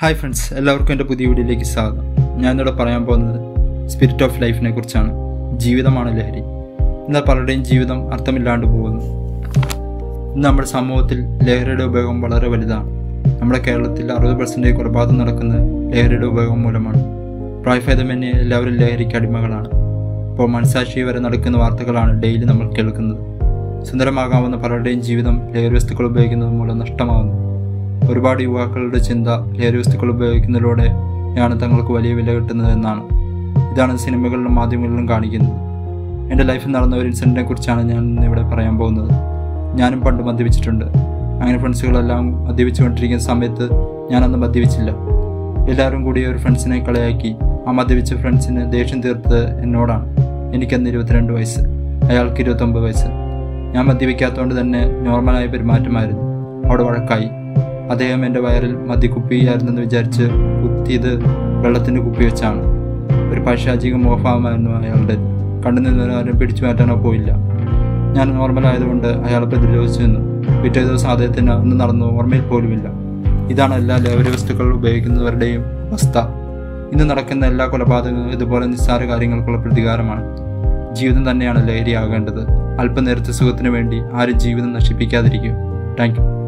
hi friends എല്ലാവർക്കും എൻ്റെ പുതിയ വീഡിയോയിലേക്ക് സ്വാഗതം ഞാൻ ഇന്നിവിടെ പറയാൻ പോകുന്നത് സ്പിരിറ്റ് ഓഫ് ലൈഫിനെ കുറിച്ചാണ് ജീവിതമാണ് ലഹരി എന്നാൽ പലരുടെയും ജീവിതം അർത്ഥമില്ലാണ്ട് പോകുന്നു ഇന്ന് നമ്മുടെ സമൂഹത്തിൽ ലഹരിയുടെ ഉപയോഗം വളരെ വലുതാണ് നമ്മുടെ കേരളത്തിൽ അറുപത് പെർസെൻറ്റേജ് കൊലപാതകം നടക്കുന്നത് ലഹരിയുടെ ഉപയോഗം മൂലമാണ് പ്രായഭേദമന്യേ എല്ലാവരും ലഹരിക്ക് അടിമകളാണ് ഇപ്പോൾ മനസാക്ഷി വരെ നടക്കുന്ന വാർത്തകളാണ് ഡെയിലി നമ്മൾ കേൾക്കുന്നത് സുന്ദരമാകാവുന്ന പലരുടെയും ജീവിതം ലഹരി വസ്തുക്കൾ ഉപയോഗിക്കുന്നത് മൂലം നഷ്ടമാകുന്നു ഒരുപാട് യുവാക്കളുടെ ചിന്ത ലഹരി വസ്തുക്കൾ ഉപയോഗിക്കുന്നതിലൂടെയാണ് തങ്ങൾക്ക് വലിയ വില കിട്ടുന്നത് എന്നാണ് ഇതാണ് സിനിമകളിലും മാധ്യമങ്ങളിലും കാണിക്കുന്നത് എൻ്റെ ലൈഫിൽ നടന്ന ഒരു ഇൻസിഡൻറ്റിനെ കുറിച്ചാണ് ഞാൻ ഇന്ന് ഇവിടെ പറയാൻ പോകുന്നത് ഞാനും പണ്ട് മദ്യപിച്ചിട്ടുണ്ട് അങ്ങനെ ഫ്രണ്ട്സുകളെല്ലാം മദ്യപിച്ചുകൊണ്ടിരിക്കുന്ന സമയത്ത് ഞാനന്ന് മദ്യപിച്ചില്ല എല്ലാവരും കൂടി ഒരു ഫ്രണ്ട്സിനെ കളിയാക്കി ആ മദ്യപിച്ച ഫ്രണ്ട്സിന് ദേഷ്യം തീർത്തത് എന്നോടാണ് എനിക്കന്ന് ഇരുപത്തിരണ്ട് വയസ്സ് അയാൾക്ക് ഇരുപത്തൊമ്പത് വയസ്സ് ഞാൻ മദ്യപിക്കാത്തതുകൊണ്ട് തന്നെ നോർമലായ പെരുമാറ്റമായിരുന്നു അവിടെ വഴക്കായി അദ്ദേഹം എൻ്റെ വയറിൽ മദ്യക്കുപ്പിയായിരുന്നെന്ന് വിചാരിച്ച് കുത്തിയത് വെള്ളത്തിൻ്റെ കുപ്പി വെച്ചാണ് ഒരു പൈശാചിക മോഹമായിരുന്നു അയാളുടെ കണ്ടു നിന്നവരും പിടിച്ചു മാറ്റാനോ പോയില്ല ഞാൻ നോർമൽ ആയതുകൊണ്ട് അയാളെ പ്രതിരോധിച്ചു നിന്നു പിറ്റേ ദിവസം അദ്ദേഹത്തിന് ഒന്നും നടന്നു ഓർമ്മയിൽ പോലുമില്ല ഇതാണ് എല്ലാ ലഹരി വസ്തുക്കൾ ഉപയോഗിക്കുന്നവരുടെയും അവസ്ഥ ഇന്ന് നടക്കുന്ന എല്ലാ കൊലപാതകങ്ങളും ഇതുപോലെ നിസ്സാര കാര്യങ്ങൾക്കുള്ള പ്രതികാരമാണ് ജീവിതം തന്നെയാണ് ലഹരിയാകേണ്ടത് അല്പനേരത്തെ സുഖത്തിനു വേണ്ടി ആരും ജീവിതം നശിപ്പിക്കാതിരിക്കും താങ്ക് യു